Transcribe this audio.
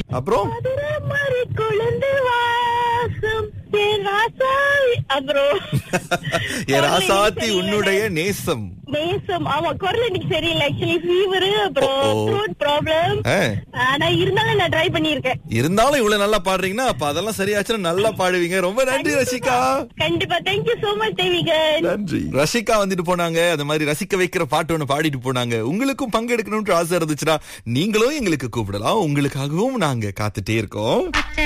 அப்புறம் மதுரை மாதிரி கொழுந்து வாசம் என் ராசாவி அப்புறம் என் ராசாத்தி உன்னுடைய நேசம் நேசம் ஆமா குரல் எனக்கு சரியில்லை ஆக்சுவலி ஃபீவர் அப்புறம் ஓ, ஓ. த்ரோட் ப்ராப்ளம் ஆ, ஆனா இருந்தாலும் நான் ட்ரை பண்ணியிருக்கேன் இருந்தாலும் இவ்வளவு நல்லா பாடுறீங்கன்னா அப்ப அதெல்லாம் சரியாச்சுன்னா நல்லா பாடுவீங்க ரொம்ப நன்றி ரசிகா கண்டிப்பா தேங்க்யூ சோ மச் தேவிகன் நன்றி ரசிகா வந்துட்டு போனாங்க அந்த மாதிரி ரசிக்க வைக்கிற பாட்டு ஒண்ணு பாடிட்டு போனாங்க உங்களுக்கும் பங்கெடுக்கணும்னு ஆசை இருந்துச்சுன்னா நீங்களும் எங்களுக்கு கூப்பிடலாம் உங்களுக்காகவும் நாங்க காத்துட்டே இருக்கோம்